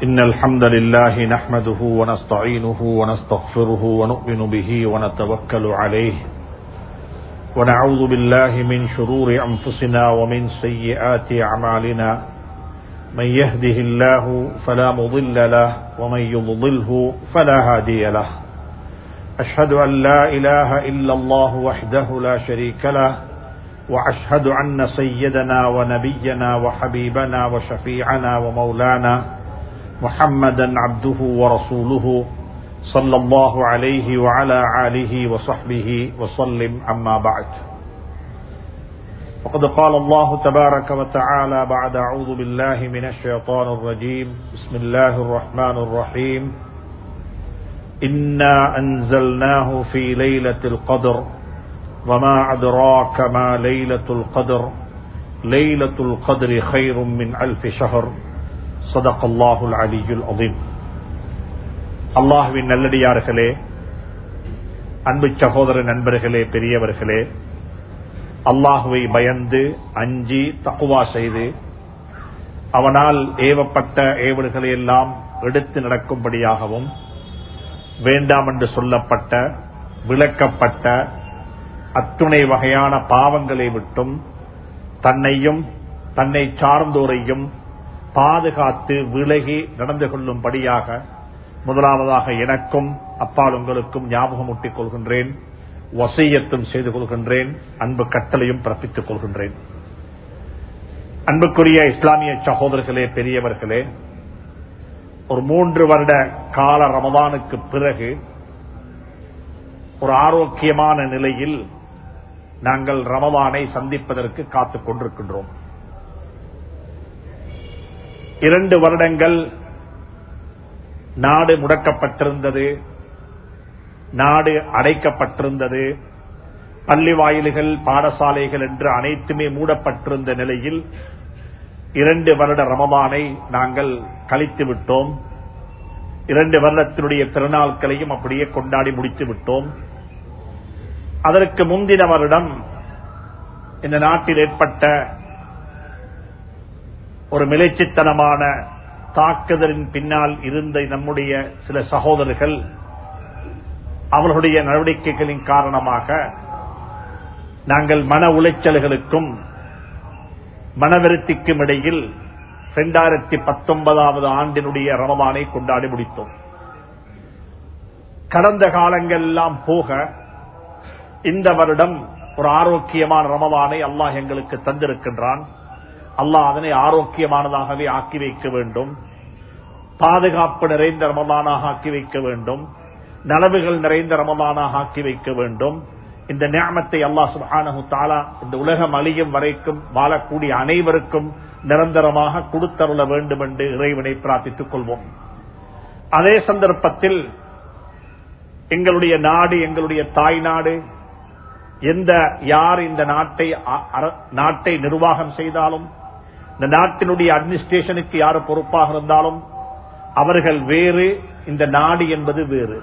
إن الحمد لله نحمده ونستعينه ونستغفره ونؤمن به ونتوكل عليه ونعوذ بالله من شرور أنفسنا ومن سيئات أعمالنا من يهده الله فلا مضل له ومن يضلله فلا هادي له أشهد أن لا إله إلا الله وحده لا شريك له وأشهد أن سيدنا ونبينا وحبيبنا وشفيعنا ومولانا محمدا عبده ورسوله صلى الله عليه وعلى آله وصحبه وسلم أما بعد وقد قال الله تبارك وتعالى بعد أعوذ بالله من الشيطان الرجيم بسم الله الرحمن الرحيم إنا أنزلناه في ليلة القدر وما أدراك ما ليلة القدر ليلة القدر خير من ألف شهر صدق الله العلي العظيم அல்லாஹுவின் நல்லடியார்களே அன்பு சகோதர நண்பர்களே பெரியவர்களே அல்லாஹுவை பயந்து அஞ்சி தக்குவா செய்து அவனால் ஏவப்பட்ட ஏவல்களை எல்லாம் எடுத்து நடக்கும்படியாகவும் வேண்டாம் என்று சொல்லப்பட்ட விளக்கப்பட்ட அத்துணை வகையான பாவங்களை விட்டும் தன்னையும் தன்னை சார்ந்தோரையும் பாதுகாத்து விலகி நடந்து கொள்ளும்படியாக முதலாவதாக எனக்கும் அப்பால் உங்களுக்கும் ஞாபகம் ஊட்டிக் கொள்கின்றேன் வசையத்தும் செய்து கொள்கின்றேன் அன்பு கட்டளையும் பிறப்பித்துக் கொள்கின்றேன் அன்புக்குரிய இஸ்லாமிய சகோதரர்களே பெரியவர்களே ஒரு மூன்று வருட கால ரமதானுக்கு பிறகு ஒரு ஆரோக்கியமான நிலையில் நாங்கள் ரமதானை சந்திப்பதற்கு காத்துக் கொண்டிருக்கின்றோம் இரண்டு வருடங்கள் நாடு முடக்கப்பட்டிருந்தது நாடு அடைக்கப்பட்டிருந்தது பள்ளி வாயில்கள் பாடசாலைகள் என்று அனைத்துமே மூடப்பட்டிருந்த நிலையில் இரண்டு வருட ரமபானை நாங்கள் கழித்து விட்டோம் இரண்டு வருடத்தினுடைய திருநாட்களையும் அப்படியே கொண்டாடி முடித்து விட்டோம் அதற்கு முந்தின வருடம் இந்த நாட்டில் ஏற்பட்ட ஒரு மிளைச்சித்தனமான தாக்குதலின் பின்னால் இருந்த நம்முடைய சில சகோதரர்கள் அவர்களுடைய நடவடிக்கைகளின் காரணமாக நாங்கள் மன உளைச்சல்களுக்கும் மனவிருத்திக்கும் இடையில் இரண்டாயிரத்தி பத்தொன்பதாவது ஆண்டினுடைய ரமபானை கொண்டாடி முடித்தோம் கடந்த காலங்கள் எல்லாம் போக இந்த வருடம் ஒரு ஆரோக்கியமான ரமபானை அல்லாஹ் எங்களுக்கு தந்திருக்கின்றான் அல்லாஹ் அதனை ஆரோக்கியமானதாகவே ஆக்கி வைக்க வேண்டும் பாதுகாப்பு நிறைந்த ரமதானாக ஆக்கி வைக்க வேண்டும் நலவுகள் நிறைந்த ரமதானாக ஆக்கி வைக்க வேண்டும் இந்த நியமத்தை அல்லாஹ் சுபானு தாலா இந்த உலகம் அழியும் வரைக்கும் வாழக்கூடிய அனைவருக்கும் நிரந்தரமாக கொடுத்தருள வேண்டும் என்று இறைவனை பிரார்த்தித்துக் கொள்வோம் அதே சந்தர்ப்பத்தில் எங்களுடைய நாடு எங்களுடைய தாய் நாடு எந்த யார் இந்த நாட்டை நாட்டை நிர்வாகம் செய்தாலும் இந்த நாட்டினுடைய அட்மினிஸ்ட்ரேஷனுக்கு யார் பொறுப்பாக இருந்தாலும் அவர்கள் வேறு இந்த நாடு என்பது வேறு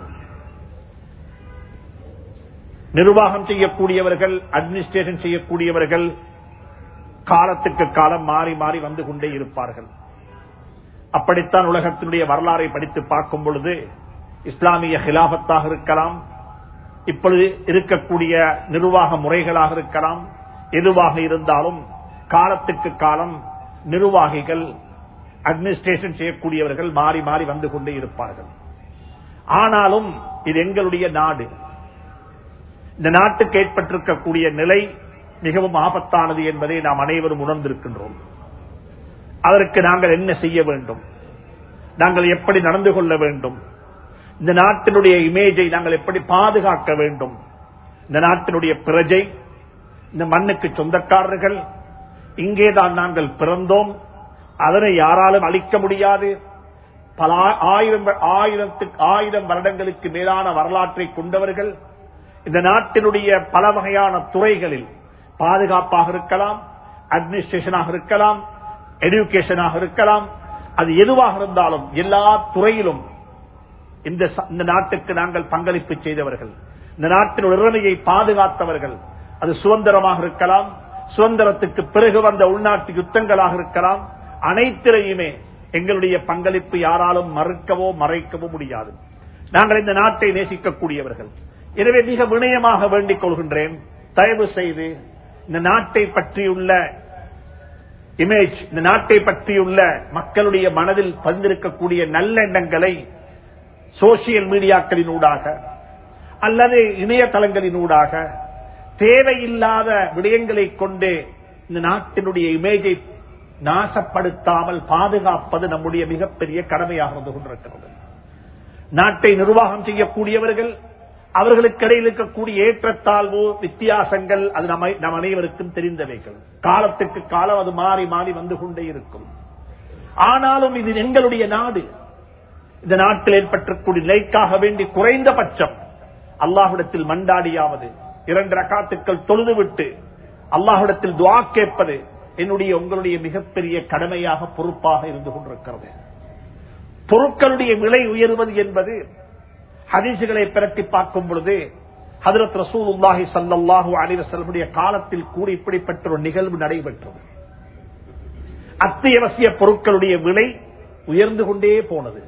நிர்வாகம் செய்யக்கூடியவர்கள் அட்மினிஸ்ட்ரேஷன் செய்யக்கூடியவர்கள் காலத்துக்கு காலம் மாறி மாறி வந்து கொண்டே இருப்பார்கள் அப்படித்தான் உலகத்தினுடைய வரலாறை படித்து பார்க்கும் பொழுது இஸ்லாமிய ஹிலாபத்தாக இருக்கலாம் இப்பொழுது இருக்கக்கூடிய நிர்வாக முறைகளாக இருக்கலாம் எதுவாக இருந்தாலும் காலத்துக்கு காலம் நிர்வாகிகள் அட்மினிஸ்ட்ரேஷன் செய்யக்கூடியவர்கள் மாறி மாறி வந்து கொண்டே இருப்பார்கள் ஆனாலும் இது எங்களுடைய நாடு இந்த நாட்டுக்கு ஏற்பட்டிருக்கக்கூடிய நிலை மிகவும் ஆபத்தானது என்பதை நாம் அனைவரும் உணர்ந்திருக்கின்றோம் அதற்கு நாங்கள் என்ன செய்ய வேண்டும் நாங்கள் எப்படி நடந்து கொள்ள வேண்டும் இந்த நாட்டினுடைய இமேஜை நாங்கள் எப்படி பாதுகாக்க வேண்டும் இந்த நாட்டினுடைய பிரஜை இந்த மண்ணுக்கு சொந்தக்காரர்கள் இங்கேதான் நாங்கள் பிறந்தோம் அதனை யாராலும் அழிக்க முடியாது பல ஆயிரம் ஆயிரத்துக்கு ஆயிரம் வருடங்களுக்கு மேலான வரலாற்றை கொண்டவர்கள் இந்த நாட்டினுடைய பல வகையான துறைகளில் பாதுகாப்பாக இருக்கலாம் அட்மினிஸ்ட்ரேஷனாக இருக்கலாம் எடுக்கேஷனாக இருக்கலாம் அது எதுவாக இருந்தாலும் எல்லா துறையிலும் இந்த நாட்டுக்கு நாங்கள் பங்களிப்பு செய்தவர்கள் இந்த நாட்டின் உரிமையை பாதுகாத்தவர்கள் அது சுதந்திரமாக இருக்கலாம் சுதந்திரத்துக்கு பிறகு வந்த உள்நாட்டு யுத்தங்களாக இருக்கலாம் அனைத்திலையுமே எங்களுடைய பங்களிப்பு யாராலும் மறுக்கவோ மறைக்கவோ முடியாது நாங்கள் இந்த நாட்டை நேசிக்கக்கூடியவர்கள் எனவே மிக வினயமாக வேண்டிக் கொள்கின்றேன் தயவு செய்து இந்த நாட்டை பற்றியுள்ள இமேஜ் இந்த நாட்டை பற்றியுள்ள மக்களுடைய மனதில் பதிந்திருக்கக்கூடிய நல்லெண்ணங்களை சோசியல் மீடியாக்களினூடாக அல்லது இணையதளங்களினூடாக தேவையில்லாத விடயங்களை கொண்டு இந்த நாட்டினுடைய இமேஜை நாசப்படுத்தாமல் பாதுகாப்பது நம்முடைய மிகப்பெரிய கடமையாக இருந்து கொண்டிருக்கிறது நாட்டை நிர்வாகம் செய்யக்கூடியவர்கள் அவர்களுக்கு இடையில் இருக்கக்கூடிய ஏற்றத்தாழ்வு வித்தியாசங்கள் அது நம்ம நம் அனைவருக்கும் தெரிந்தவைகள் காலத்துக்கு காலம் அது மாறி மாறி வந்து கொண்டே இருக்கும் ஆனாலும் இது எங்களுடைய நாடு இந்த நாட்டில் ஏற்பட்டிருக்கூடிய நிலைக்காக வேண்டி குறைந்தபட்சம் அல்லாஹுடத்தில் மண்டாடியாவது இரண்டு ரக்காத்துக்கள் தொழுதுவிட்டு அல்லாஹுடத்தில் துவா கேட்பது என்னுடைய உங்களுடைய மிகப்பெரிய கடமையாக பொறுப்பாக இருந்து கொண்டிருக்கிறது பொருட்களுடைய விலை உயர்வது என்பது ஹதீசுகளை பிரட்டி பார்க்கும் பொழுது ஹதரத் ரசூலுல்லாஹி சல்லாஹூ அலிவசல்முடைய காலத்தில் கூட இப்படிப்பட்ட ஒரு நிகழ்வு நடைபெற்றது அத்தியாவசிய பொருட்களுடைய விலை உயர்ந்து கொண்டே போனது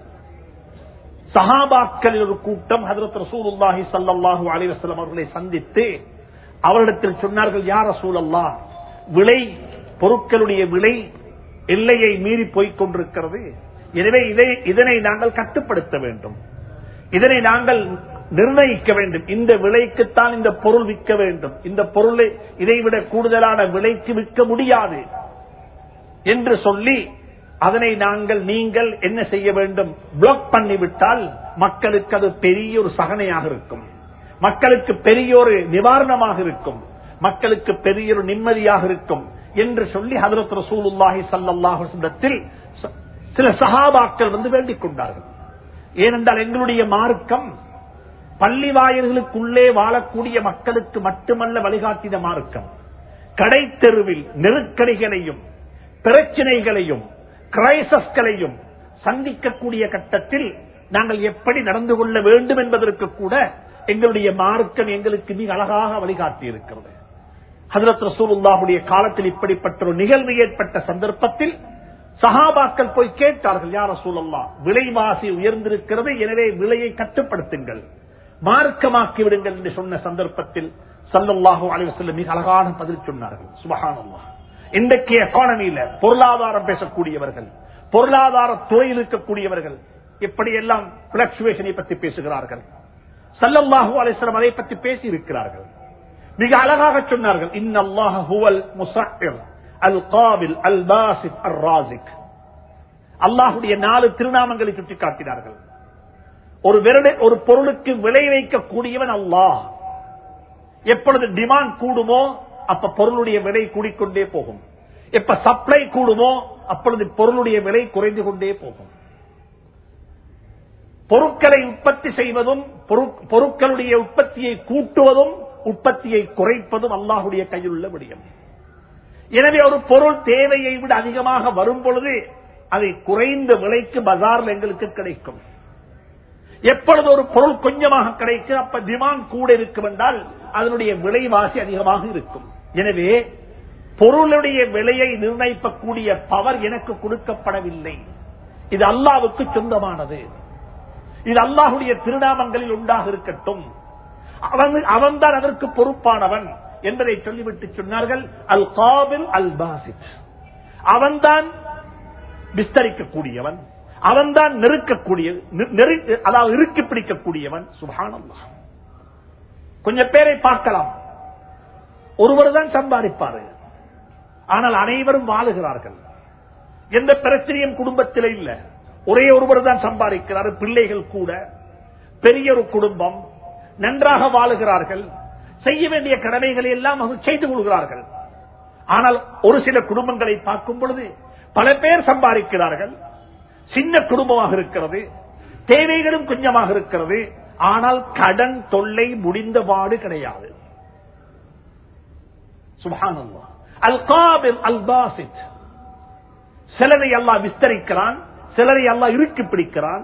சஹாபாக்களில் ஒரு கூட்டம் ஹதரத் ரசூலுல்லாஹி சல்லாஹூ அலிவசலம் அவர்களை சந்தித்து அவரிடத்தில் சொன்னார்கள் யார் ரசூல் அல்லா விலை பொருட்களுடைய விலை எல்லையை மீறி போய்க் கொண்டிருக்கிறது எனவே இதை இதனை நாங்கள் கட்டுப்படுத்த வேண்டும் இதனை நாங்கள் நிர்ணயிக்க வேண்டும் இந்த விலைக்குத்தான் இந்த பொருள் விற்க வேண்டும் இந்த பொருளை இதைவிட கூடுதலான விலைக்கு விற்க முடியாது என்று சொல்லி அதனை நாங்கள் நீங்கள் என்ன செய்ய வேண்டும் பிளாக் பண்ணிவிட்டால் மக்களுக்கு அது பெரிய ஒரு சகனையாக இருக்கும் மக்களுக்கு பெரிய ஒரு நிவாரணமாக இருக்கும் மக்களுக்கு பெரிய ஒரு நிம்மதியாக இருக்கும் என்று சொல்லி ஹதரத் ரசூலுல்லாஹி சல்லாஹிடத்தில் சில சகாபாக்கள் வந்து வேண்டிக் கொண்டார்கள் ஏனென்றால் எங்களுடைய மார்க்கம் பள்ளி வாயில்களுக்குள்ளே வாழக்கூடிய மக்களுக்கு மட்டுமல்ல வழிகாட்டின மார்க்கம் கடை தெருவில் நெருக்கடிகளையும் பிரச்சனைகளையும் கிரைசஸ்களையும் சந்திக்கக்கூடிய கட்டத்தில் நாங்கள் எப்படி நடந்து கொள்ள வேண்டும் என்பதற்கு கூட எங்களுடைய மார்க்கம் எங்களுக்கு மிக அழகாக வழிகாட்டி இருக்கிறது ஹசரத் ரசூலுல்லாவுடைய காலத்தில் இப்படிப்பட்ட ஒரு நிகழ்வு ஏற்பட்ட சந்தர்ப்பத்தில் சஹாபாக்கள் போய் கேட்டார்கள் யார் ரசூலல்லா விலைவாசி உயர்ந்திருக்கிறது எனவே விலையை கட்டுப்படுத்துங்கள் மார்க்கமாக்கி விடுங்கள் என்று சொன்ன சந்தர்ப்பத்தில் சல்லல்லாஹு அலைவசல்ல மிக அழகான பதில் சொன்னார்கள் சுபஹானல்லா இன்றைக்கு எக்கானமியில பொருளாதாரம் பேசக்கூடியவர்கள் பொருளாதார துறையில் இருக்கக்கூடியவர்கள் எப்படியெல்லாம் பிளக்சுவேஷனை பற்றி பேசுகிறார்கள் சல்லல்லாஹு அலிஸ்லாம் அதை பற்றி பேசி இருக்கிறார்கள் மிக அழகாக சொன்னார்கள் இன்னல்லாஹ ஹுவல் முசஹிர் அல் காவில் அல் பாசித் அல் ராசிக் அல்லாஹுடைய நாலு திருநாமங்களை சுட்டிக்காட்டினார்கள் ஒரு விரடு ஒரு பொருளுக்கு விலை வைக்கக்கூடியவன் அல்லாஹ் எப்பொழுது டிமாண்ட் கூடுமோ அப்ப பொருளுடைய விலை கூடிக்கொண்டே போகும் எப்ப சப்ளை கூடுமோ அப்பொழுது பொருளுடைய விலை குறைந்து கொண்டே போகும் பொருட்களை உற்பத்தி செய்வதும் பொருட்களுடைய உற்பத்தியை கூட்டுவதும் உற்பத்தியை குறைப்பதும் அல்லாஹுடைய கையில் உள்ள விடயம் எனவே ஒரு பொருள் தேவையை விட அதிகமாக வரும் பொழுது அதை குறைந்த விலைக்கு பஜார்ல எங்களுக்கு கிடைக்கும் எப்பொழுது ஒரு பொருள் கொஞ்சமாக கிடைக்கும் அப்ப டிமாண்ட் கூட இருக்கும் என்றால் அதனுடைய விலைவாசி அதிகமாக இருக்கும் எனவே பொருளுடைய விலையை நிர்ணயிக்கக்கூடிய பவர் எனக்கு கொடுக்கப்படவில்லை இது அல்லாவுக்கு சொந்தமானது இது அல்லாஹுடைய திருநாமங்களில் உண்டாக இருக்கட்டும் அவன் அவன்தான் அதற்கு பொறுப்பானவன் என்பதை சொல்லிவிட்டு சொன்னார்கள் அல் காபில் அல் பாசித் அவன்தான் விஸ்தரிக்கக்கூடியவன் அவன்தான் நெருக்கக்கூடிய அதாவது இறுக்கி பிடிக்கக்கூடியவன் சுபானல்லா கொஞ்சம் பேரை பார்க்கலாம் ஒருவர் தான் சம்பாதிப்பாரு ஆனால் அனைவரும் வாழுகிறார்கள் எந்த பிரச்சனையும் குடும்பத்தில் இல்ல ஒரே ஒருவர் தான் சம்பாதிக்கிறார் பிள்ளைகள் கூட பெரிய ஒரு குடும்பம் நன்றாக வாழுகிறார்கள் செய்ய வேண்டிய கடமைகளை எல்லாம் அவங்க செய்து கொள்கிறார்கள் ஆனால் ஒரு சில குடும்பங்களை பார்க்கும் பொழுது பல பேர் சம்பாதிக்கிறார்கள் சின்ன குடும்பமாக இருக்கிறது தேவைகளும் கொஞ்சமாக இருக்கிறது ஆனால் கடன் தொல்லை முடிந்தபாடு கிடையாது சுபானல்லா அல் காபில் அல் பாசித் சிலரை அல்லா விஸ்தரிக்கிறான் சிலரை அல்லா இறுக்கி பிடிக்கிறான்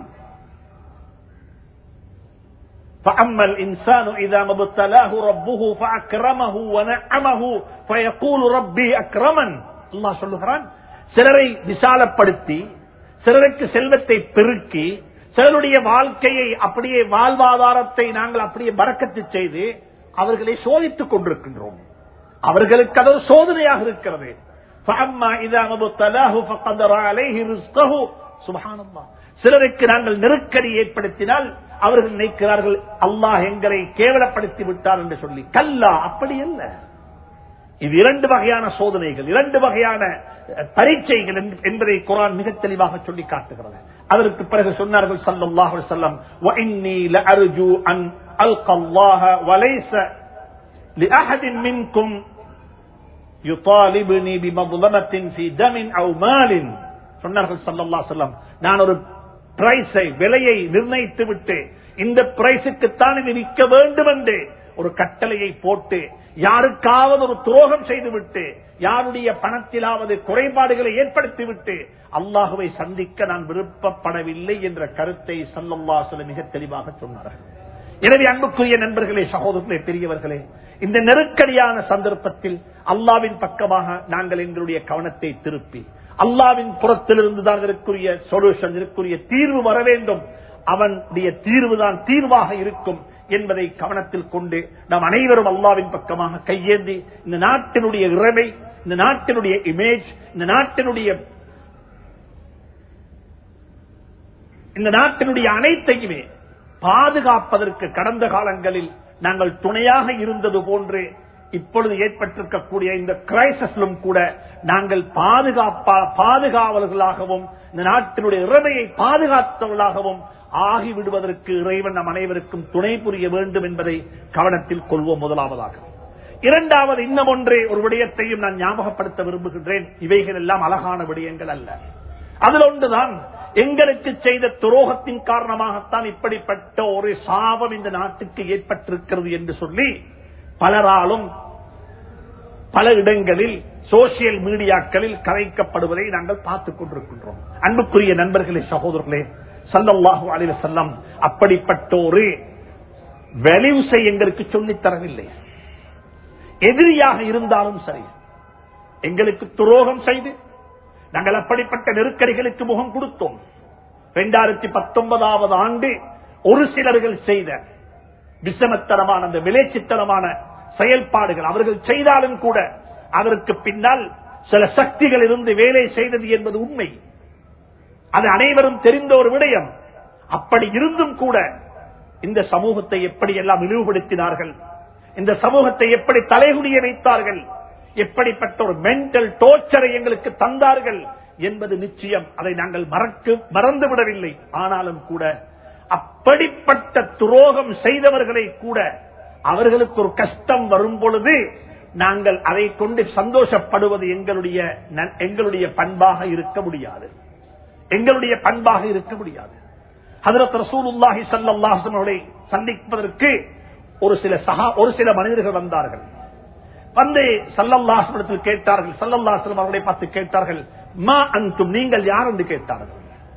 فأما الإنسان إذا ما ابتلاه ربه فأكرمه ونعمه فيقول ربي أكرمن الله சொல்லுகிறான் சிலரை விசாலப்படுத்தி சிலருக்கு செல்வத்தை பெருக்கி சிலருடைய வாழ்க்கையை அப்படியே வாழ்வாதாரத்தை நாங்கள் அப்படியே பறக்கத்து செய்து அவர்களை சோதித்துக் கொண்டிருக்கின்றோம் அவர்களுக்கு அது ஒரு சோதனையாக இருக்கிறது فَأَمَّا إِذَا مَبْتَلَاهُ فَقَدَرَ عَلَيْهِ رِزْقَهُ سبحان الله. சிலருக்கு நாங்கள் நெருக்கடி ஏற்படுத்தினால் அவர்கள் நினைக்கிறார்கள் அல்லாஹ் எங்களை கேவலப்படுத்தி விட்டார் என்று சொல்லி கல்லா அப்படி அல்ல இது இரண்டு வகையான சோதனைகள் இரண்டு வகையான அஹ், பரீட்சைகள் என்று- என்பதை குரான் மிக தெளிவாக சொல்லி காட்டுகிறது அதற்கு பிறகு சொன்னார்கள் ஸல்லல்லாஹு அலைஹி வஸல்லம் وَإِنِّي لَأَرْجُو أَنْ أَلْقَى اللَّهَ وَلَيْسَ لِأَحَدٍ مِنْكُمْ يطالبني بمظلمة في دم أو مال சொன்னார்கள் ஸல்லல்லாஹு அலைஹி வஸல்லம் நான் ஒரு பிரைஸை விலையை நிர்ணயித்து விட்டு இந்த பிரைஸுக்குத்தான் இது விற்க வேண்டும் என்று ஒரு கட்டளையை போட்டு யாருக்காவது ஒரு துரோகம் செய்துவிட்டு யாருடைய பணத்திலாவது குறைபாடுகளை ஏற்படுத்திவிட்டு அல்லாஹுவை சந்திக்க நான் விருப்பப்படவில்லை என்ற கருத்தை ஸல்லல்லாஹு அலைஹி வஸல்லம் மிக தெளிவாக சொன்னார்கள் எனவே அன்புக்குரிய நண்பர்களே சகோதரர்களே பெரியவர்களே இந்த நெருக்கடியான சந்தர்ப்பத்தில் அல்லாவின் பக்கமாக நாங்கள் எங்களுடைய கவனத்தை திருப்பி அல்லாவின் புறத்திலிருந்து தான் இதற்குரிய சொல்யூஷன் இதற்குரிய தீர்வு வர வேண்டும் அவனுடைய தீர்வு தான் தீர்வாக இருக்கும் என்பதை கவனத்தில் கொண்டு நாம் அனைவரும் அல்லாவின் பக்கமாக கையேந்தி இந்த நாட்டினுடைய இறைமை இந்த நாட்டினுடைய இமேஜ் இந்த நாட்டினுடைய இந்த நாட்டினுடைய அனைத்தையுமே பாதுகாப்பதற்கு கடந்த காலங்களில் நாங்கள் துணையாக இருந்தது போன்று இப்பொழுது ஏற்பட்டிருக்கக்கூடிய இந்த கிரைசிஸிலும் கூட நாங்கள் பாதுகாப்பா பாதுகாவலர்களாகவும் இந்த நாட்டினுடைய இறைமையை பாதுகாத்தவர்களாகவும் ஆகிவிடுவதற்கு இறைவன் நம் அனைவருக்கும் துணை புரிய வேண்டும் என்பதை கவனத்தில் கொள்வோம் முதலாவதாக இரண்டாவது இன்னும் ஒன்றே ஒரு விடயத்தையும் நான் ஞாபகப்படுத்த விரும்புகின்றேன் இவைகள் எல்லாம் அழகான விடயங்கள் அல்ல அதில் ஒன்றுதான் எங்களுக்கு செய்த துரோகத்தின் காரணமாகத்தான் இப்படிப்பட்ட ஒரு சாபம் இந்த நாட்டுக்கு ஏற்பட்டிருக்கிறது என்று சொல்லி பலராலும் பல இடங்களில் சோசியல் மீடியாக்களில் கரைக்கப்படுவதை நாங்கள் பார்த்துக் கொண்டிருக்கின்றோம் அன்புக்குரிய நண்பர்களே சகோதரர்களே சல்லல்லாஹு அலைஹி வஸல்லம் அப்படிப்பட்ட ஒரு வேல்யூஸை எங்களுக்கு சொல்லித் தரவில்லை எதிரியாக இருந்தாலும் சரி எங்களுக்கு துரோகம் செய்து நாங்கள் அப்படிப்பட்ட நெருக்கடிகளுக்கு முகம் கொடுத்தோம் இரண்டாயிரத்தி பத்தொன்பதாவது ஆண்டு ஒரு சிலர்கள் செய்த விஷமத்தனமான அந்த விளைச்சித்தனமான செயல்பாடுகள் அவர்கள் செய்தாலும் கூட அதற்கு பின்னால் சில சக்திகள் இருந்து வேலை செய்தது என்பது உண்மை அது அனைவரும் தெரிந்த ஒரு விடயம் அப்படி இருந்தும் கூட இந்த சமூகத்தை எப்படி எல்லாம் இழிவுபடுத்தினார்கள் இந்த சமூகத்தை எப்படி தலைகுடிய வைத்தார்கள் எப்படிப்பட்ட ஒரு மென்டல் டோர்ச்சரை எங்களுக்கு தந்தார்கள் என்பது நிச்சயம் அதை நாங்கள் மறக்க மறந்துவிடவில்லை ஆனாலும் கூட அப்படிப்பட்ட துரோகம் செய்தவர்களை கூட அவர்களுக்கு ஒரு கஷ்டம் வரும் பொழுது நாங்கள் அதை கொண்டு சந்தோஷப்படுவது எங்களுடைய நன்- எங்களுடைய பண்பாக இருக்க முடியாது எங்களுடைய பண்பாக இருக்க முடியாது ஹதரத் ரசூலுல்லாஹி ஸல்லல்லாஹு அலைஹி வஸல்லம் அவர்களை சந்திப்பதற்கு ஒரு சில சகா ஒரு சில மனிதர்கள் வந்தார்கள் வந்து சல்லல்லாஹிடத்தில் கேட்டார்கள் சல்லல்லாஹிடம் அவர்களை பார்த்து கேட்டார்கள் மா அன்தும் நீங்கள் யார் என்று கேட்டார்கள்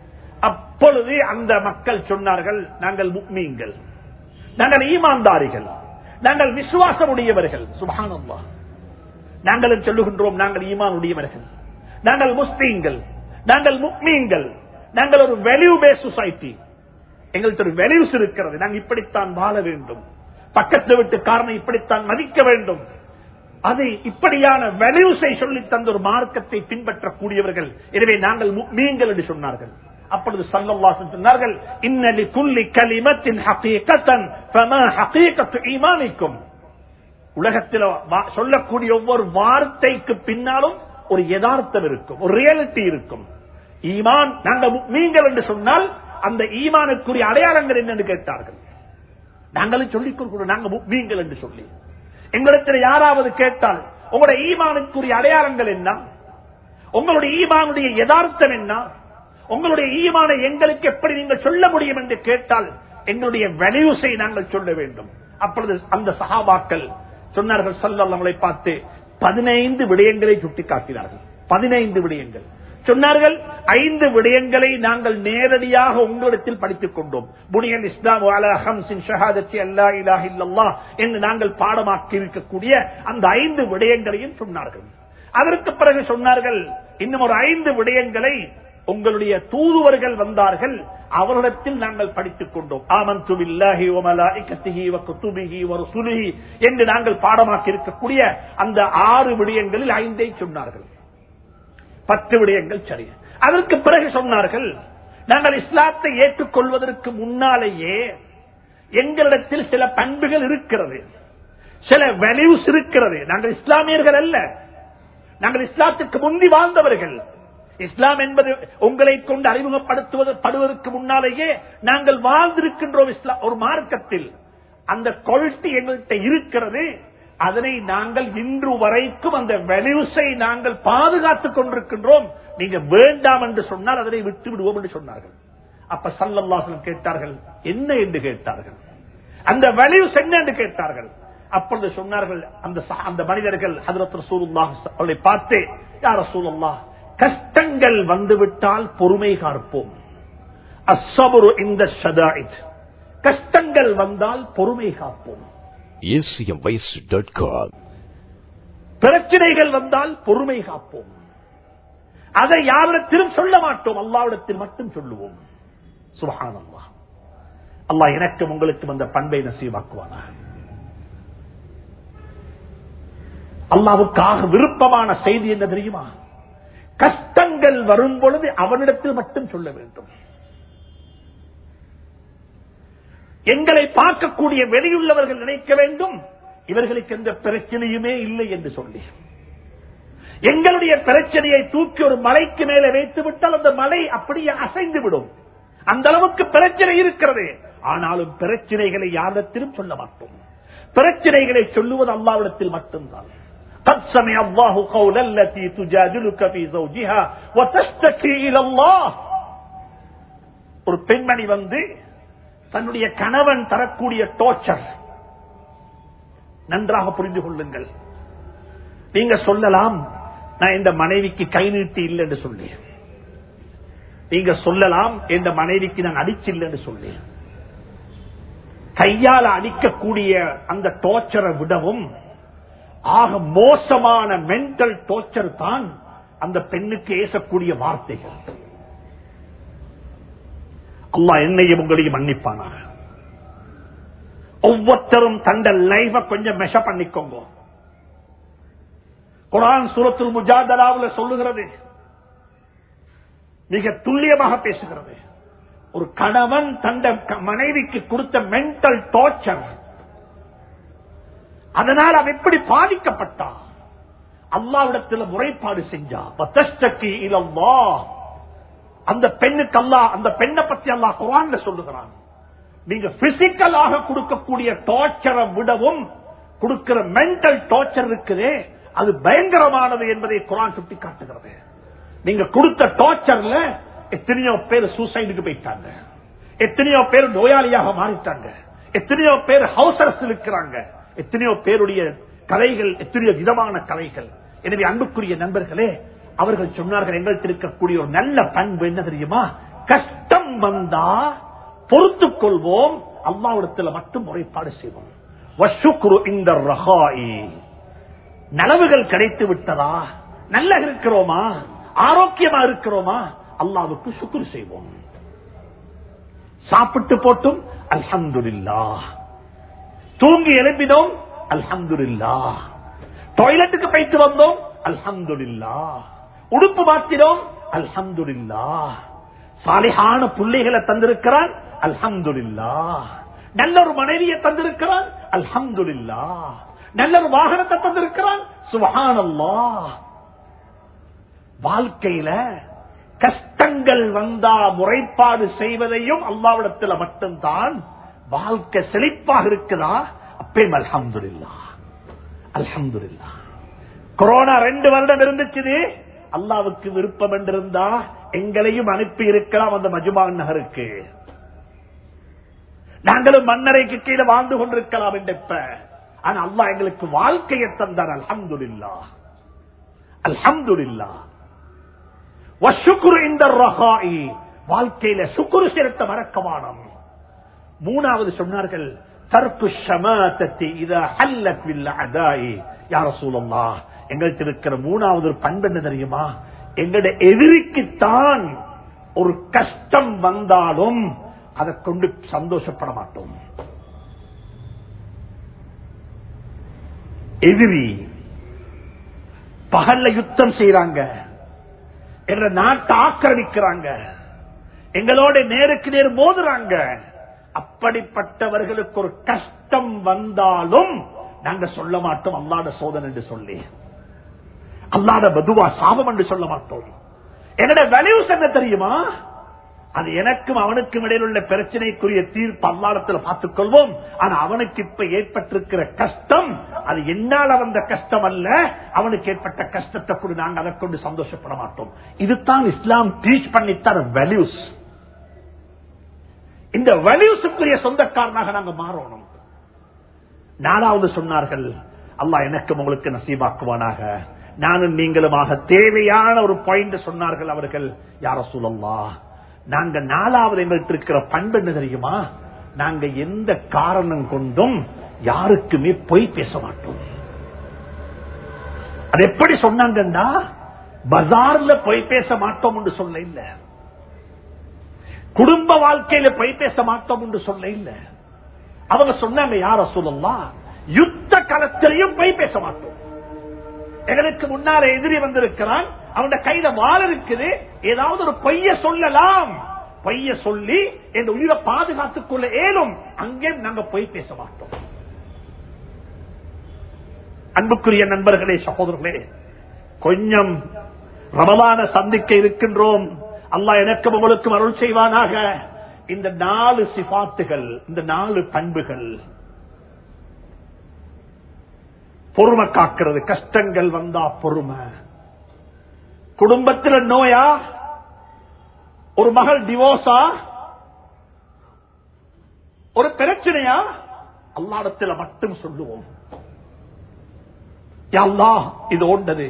அப்பொழுது அந்த மக்கள் சொன்னார்கள் நாங்கள் முக்மீன்கள் நாங்கள் ஈமான்தாரிகள் நாங்கள் விசுவாசம் உடையவர்கள் சுபஹானல்லாஹ் நாங்களும் சொல்லுகின்றோம் நாங்கள் ஈமான் உடையவர்கள் நாங்கள் முஸ்லீம்கள் நாங்கள் முக்மீன்கள் நாங்கள் ஒரு வேல்யூ பேஸ் சொசைட்டி எங்களுக்கு ஒரு வேல்யூஸ் இருக்கிறது நாங்கள் இப்படித்தான் வாழ வேண்டும் பக்கத்து வீட்டுக்காரனை இப்படித்தான் மதிக்க வேண்டும் அதை இப்படியான வேல்யூஸை சொல்லி தந்த ஒரு மார்க்கத்தை பின்பற்றக்கூடியவர்கள் எனவே நாங்கள் மீன்கள் என்று சொன்னார்கள் அப்பொழுது சல்லல்லாஹு சொன்னார்கள் இன்னலி குல்லி கலிமத்தின் ஹகீகத்தன் ஃபமா ஹகீகத்து ஈமானிக்கும் உலகத்தில் வா- சொல்லக்கூடிய ஒவ்வொரு வார்த்தைக்கு பின்னாலும் ஒரு யதார்த்தம் இருக்கும் ஒரு ரியாலிட்டி இருக்கும் ஈமான் நாங்கள் நீங்கள் என்று சொன்னால் அந்த ஈமானுக்குரிய அடையாளங்கள் என்னன்னு கேட்டார்கள் நாங்களும் சொல்லிக் கொடுக்கிறோம் நாங்க நீங்கள் என்று சொல்லி எங்களிடத்தில் யாராவது கேட்டால் உங்களுடைய ஈமானுக்குரிய அடையாளங்கள் என்ன உங்களுடைய ஈமானுடைய யதார்த்தம் என்ன உங்களுடைய ஈமானை எங்களுக்கு எப்படி நீங்கள் சொல்ல முடியும் என்று கேட்டால் எங்களுடைய வேல்யூஸை நாங்கள் சொல்ல வேண்டும் அப்பொழுது அந்த சஹாபாக்கள் சொன்னார்கள் சல்லல்லாஹுவை பார்த்து பதினைந்து விடயங்களை சுட்டிக்காட்டினார்கள் பதினைந்து விடயங்கள் சொன்னார்கள் ஐந்து விடயங்களை நாங்கள் நேரடியாக உங்களிடத்தில் படித்துக் கொண்டோம் புனியல் இஸ்லாம் அலா ஹம்சின் ஷஹாதத்தி அல்லா இலாஹ இல்லல்லாஹ் என்று நாங்கள் பாடமாக்கி இருக்கக்கூடிய அந்த ஐந்து விடயங்களையும் சொன்னார்கள் அதற்கு பிறகு சொன்னார்கள் இன்னும் ஒரு ஐந்து விடயங்களை உங்களுடைய தூதுவர்கள் வந்தார்கள் அவரிடத்தில் நாங்கள் படித்துக் கொண்டோம் ஆமந்து பில்லாஹி வ மலாயிகத்திஹி வ குதுபிஹி வ ருசுலிஹி என்று நாங்கள் பாடமாக்கி இருக்கக்கூடிய அந்த ஆறு விடயங்களில் ஐந்தை சொன்னார்கள் பத்து விடயங்கள் சரி அதற்கு பிறகு சொன்னார்கள் நாங்கள் இஸ்லாத்தை ஏற்றுக்கொள்வதற்கு முன்னாலேயே எங்களிடத்தில் சில பண்புகள் இருக்கிறது சில வேல்யூஸ் இருக்கிறது நாங்கள் இஸ்லாமியர்கள் அல்ல நாங்கள் இஸ்லாத்துக்கு முந்தி வாழ்ந்தவர்கள் இஸ்லாம் என்பது உங்களை கொண்டு அறிமுகப்படுத்துவது படுவதற்கு முன்னாலேயே நாங்கள் வாழ்ந்திருக்கின்றோம் இஸ்லாம் ஒரு மார்க்கத்தில் அந்த குவாலிட்டி எங்கள்கிட்ட இருக்கிறது அதனை நாங்கள் இன்று வரைக்கும் அந்த வேல்யூஸை நாங்கள் பாதுகாத்துக் கொண்டிருக்கின்றோம் நீங்க வேண்டாம் என்று சொன்னால் அதனை விட்டு விடுவோம் என்று சொன்னார்கள் அப்ப சல்லல்லாஹும் கேட்டார்கள் என்ன என்று கேட்டார்கள் அந்த வேல்யூஸ் என்ன என்று கேட்டார்கள் அப்பொழுது சொன்னார்கள் அந்த சஹா- அந்த மனிதர்கள் ஹதரத் ரசூலுல்லாஹ் அவர்களை பார்த்து யார் ரசூலுல்லாஹ் கஷ்டங்கள் வந்துவிட்டால் பொறுமை காப்போம் அஸ்ஸபுரு இந்த ஷதாயித் கஷ்டங்கள் வந்தால் பொறுமை காப்போம் acmvoice.com. பிரச்சனைகள் வந்தால் பொறுமை காப்போம் அதை யாரிடத்திலும் சொல்ல மாட்டோம் அல்லாவிடத்தில் மட்டும் சொல்லுவோம் சுபஹான் அல்லாஹ் அல்லாஹ் எனக்கும் உங்களுக்கும் அந்த பண்பை நசீவாக்குவானா அல்லாவுக்காக விருப்பமான செய்தி என்ன தெரியுமா கஷ்டங்கள் வரும் பொழுது அவனிடத்தில் மட்டும் சொல்ல வேண்டும் எங்களை பார்க்கக்கூடிய வெளியுள்ளவர்கள் நினைக்க வேண்டும் இவர்களுக்கு எந்த பிரச்சனையுமே இல்லை என்று சொல்லி எங்களுடைய பிரச்சனையை தூக்கி ஒரு மலைக்கு மேலே வைத்து விட்டால் அந்த மலை அப்படியே அசைந்து விடும் அந்த அளவுக்கு பிரச்சனை இருக்கிறது ஆனாலும் பிரச்சனைகளை யாரிடத்திலும் சொல்ல மாட்டோம் பிரச்சனைகளை சொல்லுவது அல்லாவிடத்தில் மட்டும்தான் قد سمع الله قول التي تجادلك في زوجها وتشتكي الى الله ஒரு பெண்மணி வந்து தன்னுடைய கணவன் தரக்கூடிய டோர்ச்சர் நன்றாக புரிந்து கொள்ளுங்கள் நீங்க சொல்லலாம் நான் இந்த மனைவிக்கு கை நீட்டி இல்லை என்று சொல்லி நீங்க சொல்லலாம் இந்த மனைவிக்கு நான் அடிச்சில்லை என்று சொல்லி கையால அடிக்கக்கூடிய அந்த டோர்ச்சரை விடவும் ஆக மோசமான மென்டல் டோர்ச்சர் தான் அந்த பெண்ணுக்கு ஏசக்கூடிய வார்த்தைகள் அல்லாஹ் என்னையும் உங்களையும் மன்னிப்பானாக ஒவ்வொருத்தரும் தந்த லைஃப கொஞ்சம் மெஷ பண்ணிக்கோங்க குரான் சூரத்துல் முஜாதலாவுல சொல்லுகிறது மிக துல்லியமாக பேசுகிறது ஒரு கணவன் தந்த க- மனைவிக்கு கொடுத்த மென்டல் டார்ச்சர் அதனால் அவன் எப்படி பாதிக்கப்பட்டான் அல்லாவிடத்தில் முறைப்பாடு செஞ்சா வத்தஸ்தக்கி இலல்லா அந்த பெண்ணுக்கு அல்லா அந்த பெண்ணை பத்தி அல்லாஹ் குரான்ல சொல்லுகிறான் நீங்க பிசிக்கலாக கொடுக்கக்கூடிய டார்ச்சரை விடவும் கொடுக்கிற மென்டல் டார்ச்சர் இருக்குதே அது பயங்கரமானது என்பதை குரான் சுட்டி காட்டுகிறது நீங்க கொடுத்த டார்ச்சர்ல எத்தனையோ பேர் சூசைடுக்கு போயிட்டாங்க எத்தனையோ பேர் நோயாளியாக மாறிட்டாங்க எத்தனையோ பேர் ஹவுஸ் அரசு இருக்கிறாங்க எத்தனையோ பேருடைய கதைகள் எத்தனையோ விதமான கதைகள் எனவே அன்புக்குரிய நண்பர்களே அவர்கள் சொன்னார்கள் எங்களுக்கு இருக்கக்கூடிய ஒரு நல்ல பண்பு என்ன தெரியுமா கஷ்டம் வந்தா பொறுத்துக் கொள்வோம் அல்லாவிடத்தில் மட்டும் முறைப்பாடு செய்வோம் வஷுக்ரு இந்த ரஹாயி நலவுகள் கிடைத்து விட்டதா நல்ல இருக்கிறோமா ஆரோக்கியமா இருக்கிறோமா அல்லாவுக்கு சுக்குரு செய்வோம் சாப்பிட்டு போட்டும் அல்ஹம்துலில்லா தூங்கி எழுப்பினோம் அல்ஹம்துலில்லா டாய்லெட்டுக்கு போயிட்டு வந்தோம் அல்ஹம்துலில்லா உடுப்பு மாத்தினோம் அல்ஹம்துலில்லா சாலிஹான பிள்ளைகளை தந்திருக்கிறான் அல்ஹம்துலில்லா நல்ல ஒரு மனைவியை தந்திருக்கிறான் அல்ஹம்துலில்லா நல்ல ஒரு வாகனத்தை தந்திருக்கிறான் சுபஹானல்லாஹ் வாழ்க்கையில கஷ்டங்கள் வந்தா முறைப்பாடு செய்வதையும் அல்லாவிடத்தில் மட்டும்தான் வாழ்க்கை செழிப்பாக இருக்குதா அப்பயும் அல்ஹம்துலில்லா அல்ஹம்துலில்லா கொரோனா ரெண்டு வருடம் இருந்துச்சு அல்லாவுக்கு விருப்பம் என்றிருந்தா எங்களையும் அனுப்பி இருக்கலாம் அந்த மஜுமான் நகருக்கு நாங்களும் மன்னரைக்கு கீழே வாழ்ந்து கொண்டிருக்கலாம் என்று இப்ப ஆனா அல்லாஹ் எங்களுக்கு வாழ்க்கையை தந்தார் அல்ஹம்துலில்லா அல்ஹம்துலில்லா வசுக்குரு இந்த ரஹாயி வாழ்க்கையில சுக்குரு செலுத்த மறக்கமானம் மூணாவது சொன்னார்கள் தர்க்கு ஷமாத்தத்தி இத ஹல்லத் வில்ல அதாயி யார சூழல்லா எங்கள்கிட்ட இருக்கிற மூணாவது ஒரு பண்பு என்ன தெரியுமா எங்களுடைய எதிரிக்குத்தான் ஒரு கஷ்டம் வந்தாலும் அதை கொண்டு சந்தோஷப்பட மாட்டோம் எதிரி பகல்ல யுத்தம் செய்யறாங்க எங்க நாட்டை ஆக்கிரமிக்கிறாங்க எங்களோட நேருக்கு நேர் மோதுறாங்க அப்படிப்பட்டவர்களுக்கு ஒரு கஷ்டம் வந்தாலும் நாங்க சொல்ல மாட்டோம் அல்லாத சோதனை என்று சொல்லி அல்லாத பதுவா சாபம் என்று சொல்ல மாட்டோம் என்னோட வேல்யூஸ் என்ன தெரியுமா அது எனக்கும் அவனுக்கும் இடையில் உள்ள பிரச்சனைக்குரிய தீர்ப்பு அல்லாடத்தில் பார்த்துக் கொள்வோம் ஆனா அவனுக்கு இப்ப ஏற்பட்டிருக்கிற கஷ்டம் அது என்னால வந்த கஷ்டம் அல்ல அவனுக்கு ஏற்பட்ட கஷ்டத்தை கூட நாங்கள் அதை கொண்டு சந்தோஷப்பட மாட்டோம் இதுதான் இஸ்லாம் டீச் பண்ணித்தர வேல்யூஸ் இந்த வேல்யூஸுக்குரிய சொந்தக்காரனாக நாங்க மாறணும் நாலாவது சொன்னார்கள் அல்லாஹ் எனக்கும் உங்களுக்கு நசீபாக்குவானாக நானும் நீங்களுமாக தேவையான ஒரு பாயிண்ட் சொன்னார்கள் அவர்கள் யார சொல்லல்லா நாங்க நாலாவது எங்கள்கிட்ட இருக்கிற பண்பு என்ன தெரியுமா நாங்க எந்த காரணம் கொண்டும் யாருக்குமே பொய் பேச மாட்டோம் அது எப்படி சொன்னாங்கன்னா பஜார்ல பொய் பேச மாட்டோம் என்று சொல்ல இல்ல குடும்ப வாழ்க்கையில பொய் பேச மாட்டோம் என்று சொல்ல இல்ல அவங்க சொன்னாங்க யார சொல்லலாம் யுத்த களத்திலையும் பொய் பேச மாட்டோம் எங்களுக்கு முன்னால எதிரி வந்திருக்கிறான் அவன் கையில வாள் இருக்குது ஏதாவது ஒரு பொய்ய சொல்லலாம் பொய்ய சொல்லி என் உயிரை பாதுகாத்துக் கொள்ள ஏலும் அங்கே நாங்க பொய் பேச மாட்டோம் அன்புக்குரிய நண்பர்களே சகோதரர்களே கொஞ்சம் ரமலான சந்திக்க இருக்கின்றோம் அல்லாஹ் எனக்கும் உங்களுக்கும் அருள் செய்வானாக இந்த நாலு சிபாத்துகள் இந்த நாலு பண்புகள் பொறுமை காக்கிறது கஷ்டங்கள் வந்தா பொறுமை குடும்பத்தில் நோயா ஒரு மகள் டிவோர்ஸா ஒரு பிரச்சனையா அல்லாடத்தில் மட்டும் சொல்லுவோம் யா அல்லாஹ் இது ஓண்டது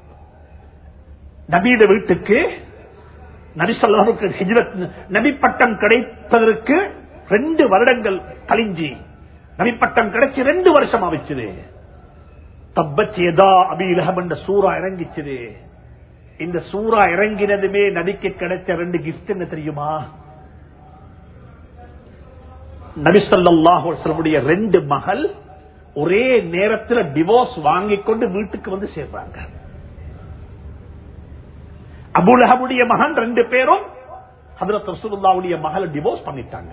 நபீட வீட்டுக்கு நபிசல்லாவுக்கு ஹிஜ்ரத் நபி பட்டம் கிடைப்பதற்கு ரெண்டு வருடங்கள் கழிஞ்சி நபி பட்டம் கிடைச்சி ரெண்டு வருஷம் ஆவிச்சுது தப்பச்சேதா அபிலகம் என்ற சூறா இறங்கிச்சுது இந்த சூறா இறங்கினதுமே நபிக்கு கிடைச்ச ரெண்டு கிஃப்ட் என்ன தெரியுமா நபிசல்லாஹுடைய ரெண்டு மகள் ஒரே நேரத்தில் டிவோர்ஸ் வாங்கிக் கொண்டு வீட்டுக்கு வந்து சேர்றாங்க அபுலஹபுடைய மகன் ரெண்டு பேரும் ஹதரத் ரசூலுல்லாவுடைய மகளை டிவோர்ஸ் பண்ணிட்டாங்க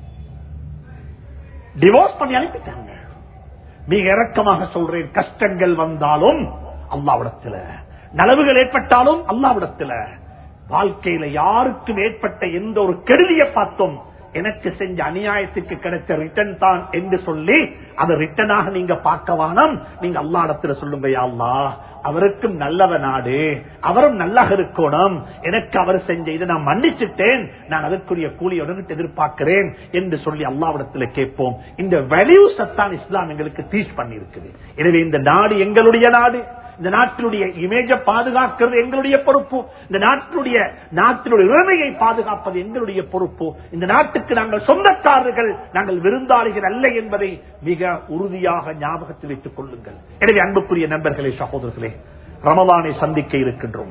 டிவோர்ஸ் பண்ணி அனுப்பிட்டாங்க மிக இறக்கமாக சொல்றேன் கஷ்டங்கள் வந்தாலும் அல்லாவிடத்தில் நலவுகள் ஏற்பட்டாலும் அல்லாவிடத்தில் வாழ்க்கையில யாருக்கும் ஏற்பட்ட எந்த ஒரு கெடுதியை பார்த்தோம் எனக்கு செஞ்ச அநியாயத்துக்கு கிடைச்ச ரிட்டன் தான் என்று சொல்லி அதை ரிட்டனாக நீங்க பார்க்க வேணாம் நீங்க அல்லா இடத்துல சொல்லுங்க யா அல்லாஹ் அவருக்கும் நல்லவ நாடு அவரும் நல்லா இருக்கணும் எனக்கு அவர் செஞ்ச இதை நான் மன்னிச்சுட்டேன் நான் அதற்குரிய கூலியுடன் எதிர்பார்க்கிறேன் என்று சொல்லி அல்லாவிடத்தில் கேட்போம் இந்த வேல்யூஸ் தான் இஸ்லாம் எங்களுக்கு டீச் பண்ணி இருக்குது எனவே இந்த நாடு எங்களுடைய நாடு இந்த நாட்டினுடைய இமேஜை பாதுகாக்கிறது எங்களுடைய பொறுப்பு இந்த நாட்டினுடைய நாட்டினுடைய உரிமையை பாதுகாப்பது எங்களுடைய பொறுப்பு இந்த நாட்டுக்கு நாங்கள் சொந்தக்காரர்கள் நாங்கள் விருந்தாளிகள் அல்ல என்பதை மிக உறுதியாக ஞாபகத்தில் வைத்துக் கொள்ளுங்கள் எனவே அன்புக்குரிய நண்பர்களே சகோதரர்களே ரமலானை சந்திக்க இருக்கின்றோம்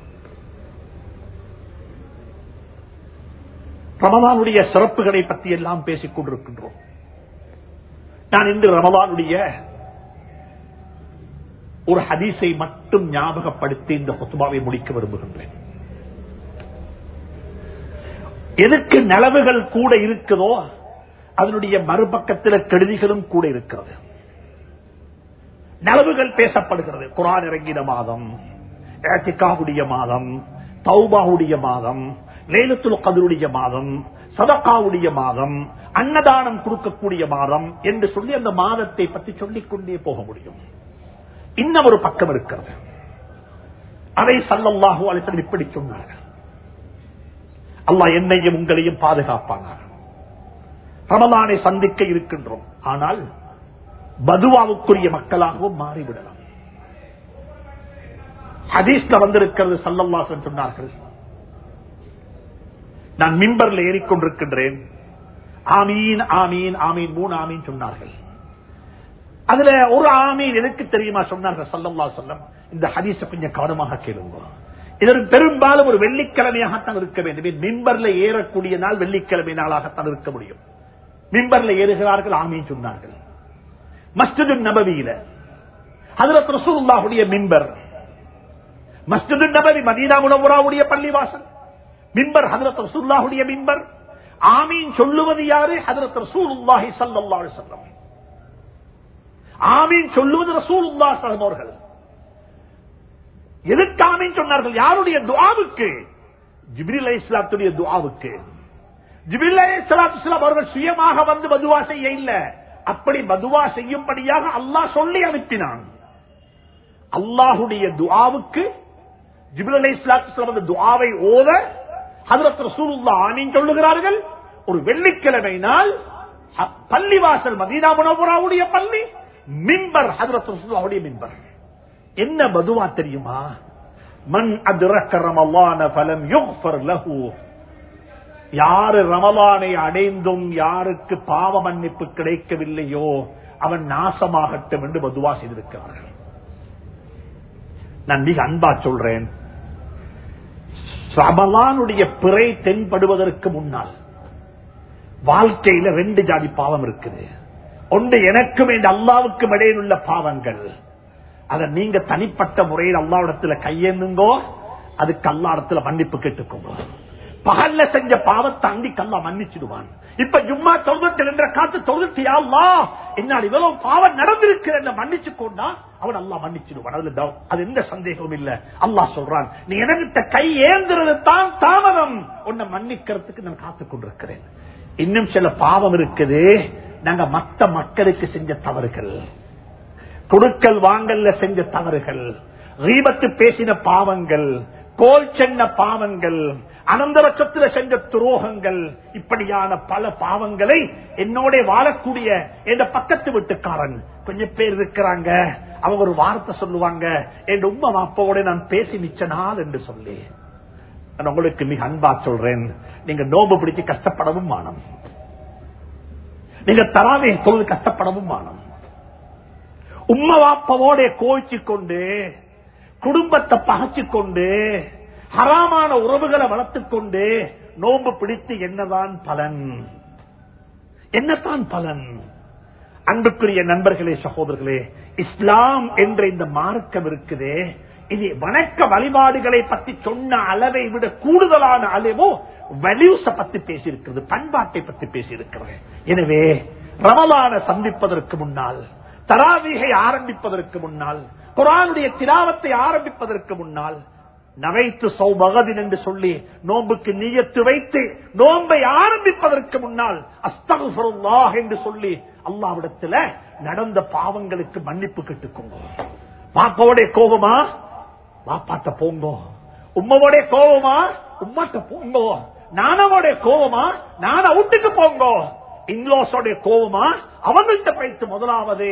ரமலானுடைய சிறப்புகளை பற்றி எல்லாம் பேசிக் கொண்டிருக்கின்றோம் நான் இன்று ரமலானுடைய ஒரு ஹதீஸை மட்டும் ஞாபகப்படுத்தி இந்த ஹொத்துபாவை முடிக்க விரும்புகின்றேன் எதுக்கு நலவுகள் கூட இருக்குதோ அதனுடைய மறுபக்கத்தில் கெடுதிகளும் கூட இருக்கிறது நலவுகள் பேசப்படுகிறது குரான் இறங்கின மாதம் ஏத்திகாவுடைய மாதம் தௌபாவுடைய மாதம் லேலத்துல் கதருடைய மாதம் சதக்காவுடைய மாதம் அன்னதானம் கொடுக்கக்கூடிய மாதம் என்று சொல்லி அந்த மாதத்தை பற்றி சொல்லிக் கொண்டே போக முடியும் இன்னும் ஒரு பக்கம் இருக்கிறது அதை சல்லல்லாஹு அலிசன் இப்படி சொன்னார்கள் அல்லாஹ் என்னையும் உங்களையும் பாதுகாப்பானார் ரமலானை சந்திக்க இருக்கின்றோம் ஆனால் பதுவாவுக்குரிய மக்களாகவும் மாறிவிடலாம் ஹதீஸ்ல வந்திருக்கிறது சல்லல்லாசன் சொன்னார்கள் நான் மிம்பர்ல ஏறிக்கொண்டிருக்கின்றேன் ஆமீன் ஆமீன் ஆமீன் மூணு ஆமீன் சொன்னார்கள் அதுல ஒரு ஆமீன் எதுக்கு தெரியுமா சொன்னார்கள் சல்லல்லா சொல்லம் இந்த ஹதீஸ கொஞ்சம் கவனமாக கேளுங்க இதற்கு பெரும்பாலும் ஒரு வெள்ளிக்கிழமையாகத்தான் இருக்க வேண்டும் மிம்பர்ல ஏறக்கூடிய நாள் வெள்ளிக்கிழமை நாளாகத்தான் இருக்க முடியும் மிம்பர்ல ஏறுகிறார்கள் ஆமீன் சொன்னார்கள் மஸ்ஜிது நபவியில ஹதரத் ரசூலுல்லாஹுடைய மிம்பர் மஸ்ஜிது நபவி மதீனா முனவராவுடைய பள்ளிவாசல் மிம்பர் ஹதரத் ரசூலுல்லாஹுடைய மிம்பர் ஆமீன் சொல்லுவது யாரு ஹதரத் ரசூலுல்லாஹி ஸல்லல்லாஹு அலைஹி வஸல்லம் ஆமீன் சொல்லுவது ரசூலுல்லாஹ் ஸல்லல்லாஹு அவர்கள் எதுக்கு ஆமீன் சொன்னார்கள் யாருடைய துஆவுக்கு ஜிப்ரீல் அலைஹிஸ்ஸலாத்துடைய துஆவுக்கு ஜிப்ரீல் அலைஹிஸ்ஸலாத்து அவர்கள் சுயமாக வந்து மதுவா செய்ய இல்ல அப்படி மதுவா செய்யும்படியாக அல்லாஹ் சொல்லி அனுப்பினான் அல்லாஹுடைய துஆவுக்கு ஜிப்ரீல் அலைஹிஸ்ஸலாத்து வந்து துஆவை ஓத ஹஜரத் ரசூலுல்லாஹ் ஆமீன் சொல்லுகிறார்கள் ஒரு வெள்ளிக்கிழமை நாள் அ- பள்ளிவாசல் மதீனா முனவராவுடைய பள்ளி மிம்பர் ஹஜரத் ரசூலுல்லாஹுடைய மிம்பர் என்ன பதுவா தெரியுமா மன் அத்ரக்க ரமலான ஃபலம் யுக்ஃபர் லஹு யாரு ரமலானை அடைந்தும் யாருக்கு பாவ மன்னிப்பு கிடைக்கவில்லையோ அவன் நாசமாகட்டும் என்று பதுவா செய்திருக்கிறார்கள் நான் மிக அன்பா சொல்றேன் ரமலானுடைய பிறை தென்படுவதற்கு முன்னால் வாழ்க்கையில ரெண்டு ஜாதி பாவம் இருக்குது ஒன்று எனக்கும் இந்த அல்லாவுக்கும் இடையில் உள்ள பாவங்கள் அதை நீங்க தனிப்பட்ட முறையில் அல்லாவிடத்துல கையேந்துங்கோ அதுக்கு அல்லாடத்துல மன்னிப்பு கேட்டுக்கோங்க பகல்ல செஞ்ச பாவத்தை அன்னைக்கு அல்லா மன்னிச்சிடுவான் இப்ப ஜும்மா தொழுது என்ற காத்து தொழுத்தியா அல்லா என்னால் இவ்வளவு பாவம் நடந்திருக்கிற மன்னிச்சு கொண்டா அவன் அல்லா மன்னிச்சிடுவான் அதுல doubt. அது எந்த சந்தேகமும் இல்ல அல்லாஹ் சொல்றான் நீ எனக்கிட்ட கை ஏந்துறது தான் தாமதம் உன்னை மன்னிக்கிறதுக்கு நான் காத்துக் கொண்டிருக்கிறேன் இன்னும் சில பாவம் இருக்குது நாங்க மத்த மக்களுக்கு செஞ்ச தவறுகள் கொடுக்கல் வாங்கல்ல செஞ்ச தவறுகள் ரீபத்து பேசின பாவங்கள் கோல் சென்ன பாவங்கள் அனந்தரட்சத்துல செஞ்ச துரோகங்கள் இப்படியான பல பாவங்களை என்னோட வாழக்கூடிய என் பக்கத்து வீட்டுக்காரன் கொஞ்சம் பேர் இருக்கிறாங்க அவங்க ஒரு வார்த்தை சொல்லுவாங்க என் உம்மா அப்பாவோட நான் பேசி மிச்ச நாள் என்று சொல்லி நான் உங்களுக்கு மிக அன்பா சொல்றேன் நீங்க நோம்பு பிடிச்சு கஷ்டப்படவும் மானம் நீங்க தராவே தொழுது கஷ்டப்படவும் மானம் உம்ம வாப்பவோட கோய்ச்சி கொண்டு குடும்பத்தை பகச்சு கொண்டு ஹராமான உறவுகளை வளர்த்துக் கொண்டு நோன்பு பிடித்து என்னதான் பலன் என்னதான் பலன் அன்புக்குரிய நண்பர்களே சகோதரர்களே இஸ்லாம் என்ற இந்த மார்க்கம் இருக்குதே இது வணக்க வழிபாடுகளை பற்றி சொன்ன அளவை விட கூடுதலான அளவோ வேல்யூஸ பத்தி பேசியிருக்கிறது பண்பாட்டை பத்தி பேசியிருக்கிறது எனவே ரமலான சந்திப்பதற்கு முன்னால் தராவீகை ஆரம்பிப்பதற்கு முன்னால் குரானுடைய திராவத்தை ஆரம்பிப்பதற்கு முன்னால் நவைத்து சௌபகதின் என்று சொல்லி நோன்புக்கு நீயத்து வைத்து நோன்பை ஆரம்பிப்பதற்கு முன்னால் அஸ்தகுல்லாஹ் என்று சொல்லி அல்லாவிடத்துல நடந்த பாவங்களுக்கு மன்னிப்பு கேட்டுக்கோங்க பாப்பாவோட கோபமா பாப்பாட்ட போங்கோ உம்மவோட கோபமா உம்மாட்ட போங்கோ நானவோட கோபமா நான வீட்டுக்கு போங்கோ இன்லோஸோட கோபமா அவங்கள்ட்ட போயிட்டு முதலாவது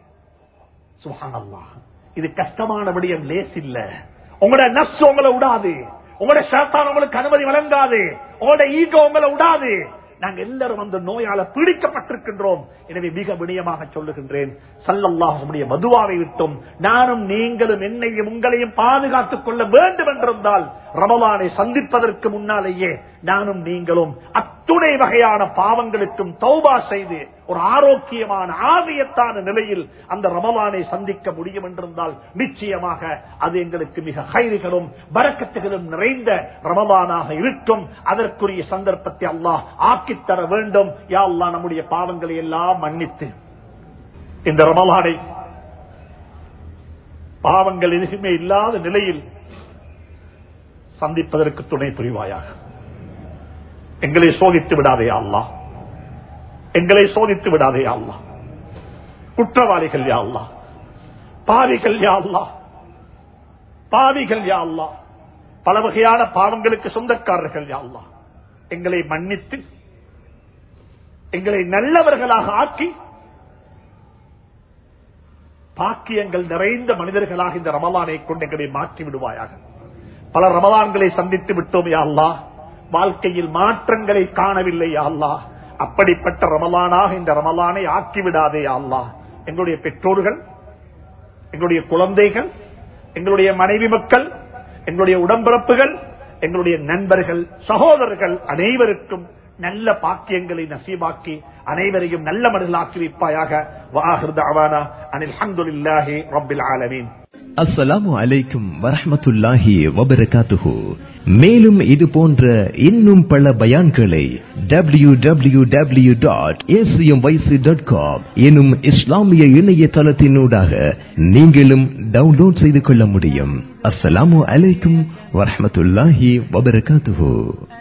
சுஹானல்லா இது கஷ்டமான விடயம் லேஸ் இல்ல உங்களோட நஸ் உங்களை விடாது உங்களோட சேத்தான் உங்களுக்கு அனுமதி வழங்காது உங்களோட ஈகோ உங்களை விடாது நாங்க எல்லாரும் அந்த நோயால பீடிக்கப்பட்டிருக்கின்றோம் எனவே மிக வினயமாக சொல்லுகின்றேன் சல்லல்லாஹுடைய மதுவாவை விட்டும் நானும் நீங்களும் என்னையும் உங்களையும் பாதுகாத்துக் கொள்ள வேண்டும் என்றிருந்தால் ரமலானை சந்திப்பதற்கு முன்னாலேயே நானும் நீங்களும் அத்துணை வகையான பாவங்களுக்கும் தௌபா செய்து ஒரு ஆரோக்கியமான ஆவியத்தான நிலையில் அந்த ரமலானை சந்திக்க முடியும் என்றிருந்தால் நிச்சயமாக அது எங்களுக்கு மிக கைதுகளும் வரக்கத்துகளும் நிறைந்த ரமலானாக இருக்கும் அதற்குரிய சந்தர்ப்பத்தை அல்லாஹ் ஆக்கித்தர வேண்டும் யா அல்லாஹ் நம்முடைய பாவங்களை எல்லாம் மன்னித்து இந்த ரமலானை பாவங்கள் எதுவுமே இல்லாத நிலையில் சந்திப்பதற்கு துணை புரிவாயாக எங்களை சோதித்து விடாதே அல்லாஹ் எங்களை சோதித்து விடாதே அல்லா குற்றவாளிகள் யா அல்லா பாவிகள் யா அல்லா பாவிகள் யா அல்லா பல வகையான பாவங்களுக்கு சொந்தக்காரர்கள் யா அல்லா எங்களை மன்னித்து எங்களை நல்லவர்களாக ஆக்கி பாக்கியங்கள் நிறைந்த மனிதர்களாக இந்த ரமலானை கொண்டு எங்களை மாற்றி விடுவாயாக பல ரமலான்களை சந்தித்து விட்டோம் யா அல்லா வாழ்க்கையில் மாற்றங்களை காணவில்லை யா அல்லா அப்படிப்பட்ட ரமலானாக இந்த ரமலானை ஆக்கிவிடாதே அல்லா எங்களுடைய பெற்றோர்கள் எங்களுடைய குழந்தைகள் எங்களுடைய மனைவி மக்கள் எங்களுடைய உடம்பிறப்புகள் எங்களுடைய நண்பர்கள் சகோதரர்கள் அனைவருக்கும் நல்ல பாக்கியங்களை நசீபாக்கி அனைவரையும் நல்ல மனிதர்களாக்கி வைப்பாயாக வாஹிர் தஅவானா அனில் ஹம்துலில்லாஹி ரப்பில் ஆலமீன் அஸ்ஸலாமு அலைக்கும் வரஹ்மத்துல்லாஹி வபரகாத்துஹு மேலும் இது போன்ற இன்னும் பல பயான்களை W W W dot dot com எனும் இஸ்லாமிய இணையதளத்தினூடாக நீங்களும் டவுன்லோட் செய்து கொள்ள முடியும் அஸ்ஸலாமு அலைக்கும் வரஹ்மத்துல்லாஹி வபரகாத்துஹு